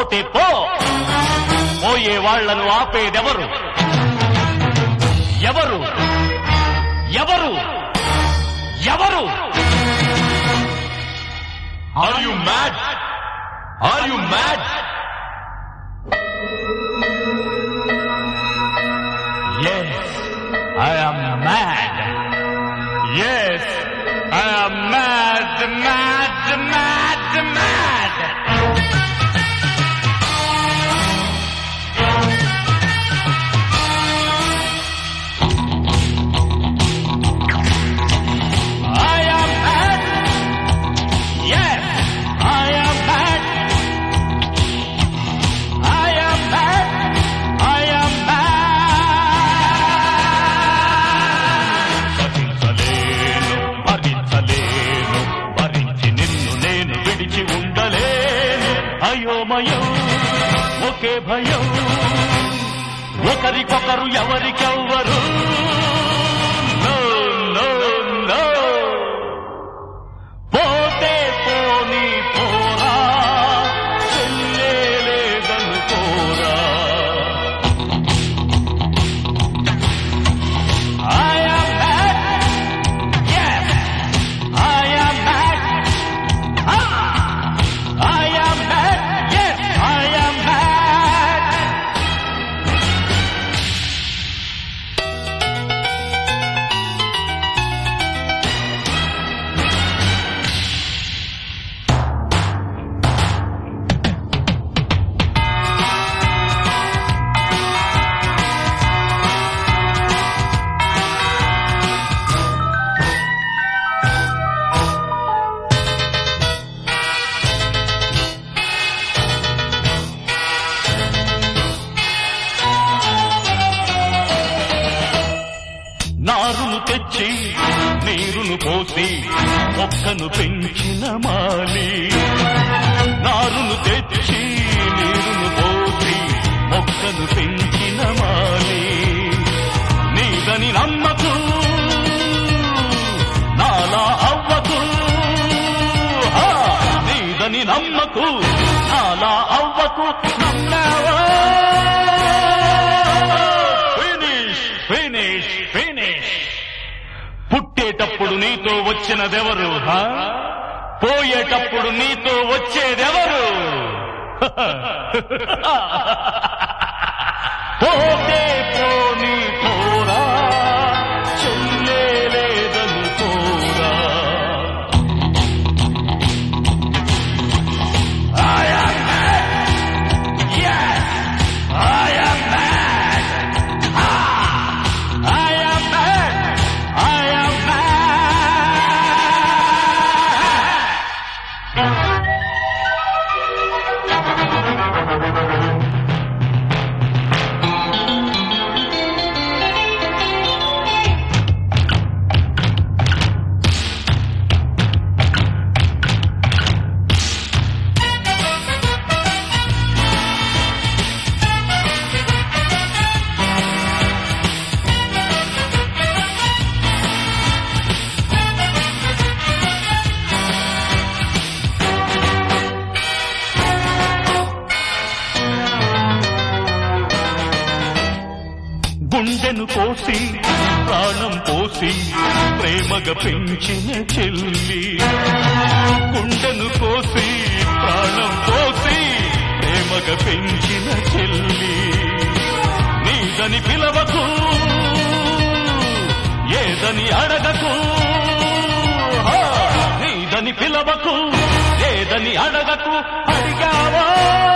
పోతే పో పోయే వాళ్లను ఆపేదెవరు ఎవరు ఎవరు ఎవరు Are you mad? Are you mad? Yes, I am mad. Yes, I am mad, mad, mad, mad. I am mad. Yes, I am mad. I am mad. I am mad. భరించలేను భరించలేను భరించి నిన్ను నేను విడిచి ఉండలేను అయోమయం ఒకే భయం ఒకరికొకరు ఎవరికెవ్వరు No, no, no. పోతే పోని పోరా చెల్లే లేదనుకోరా I am mad. Yes, I am mad. Ah, I am mad. Yes, I am mad. నారును తెచ్చి నీరును పోసి మొక్కను పెంచిన మాలి నారును తెచ్చి నీరును పోసి మొక్కను పెంచిన మాలి నీదని నమ్మకు నాలా అవ్వకు హా, నీదని నమ్మకు నాలా అవ్వకు నమ్మావా ఫినిష్ ఫినిష్ ఫినిష్ పుట్టేటప్పుడు నీతో వచ్చినదెవరు హా? పోయేటప్పుడు నీతో వచ్చేదెవరు పోతే పోని పోరా చెల్లే లేదను పోరా I am mad. Yes, I am mad. I am mad. I am mad. గుండెను కోసి ప్రాణం పోసి ప్రేమగా పెంచిన చెల్లి గుండెను కోసి ప్రాణం పోసి ప్రేమగా పెంచిన చెల్లి నీదని పిలవకు ఏదని అడగకు హా, నీదని పిలవకు ఏదని అడగకు అడిగావా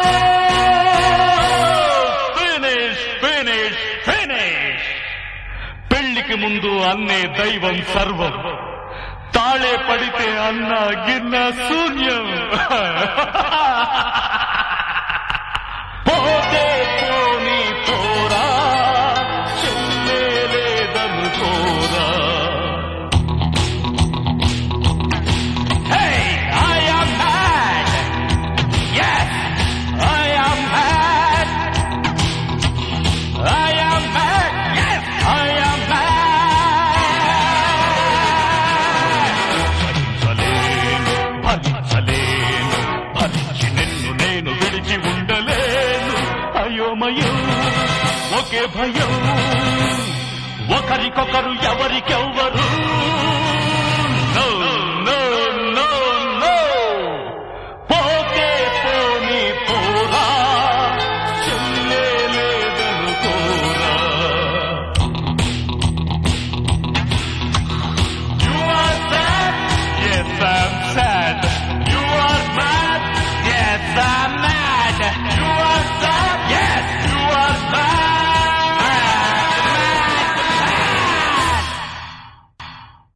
ఫినిష్ ఫినిష్ ఫినిష్ పెళ్లికి ముందు అన్నే దైవం సర్వం తాళే పడితే అన్న గిన్న శూన్యం పోతే పోని పోరా చెల్లే లేదనుకోరా Hey, I am mad. Yes, I am mad. I am mad. Yes, I am mad. భరించలేను భరించలేను భరించి నిన్ను నేను ఒకే భయం ఒకరికొకరు ఎవరికెవ్వరు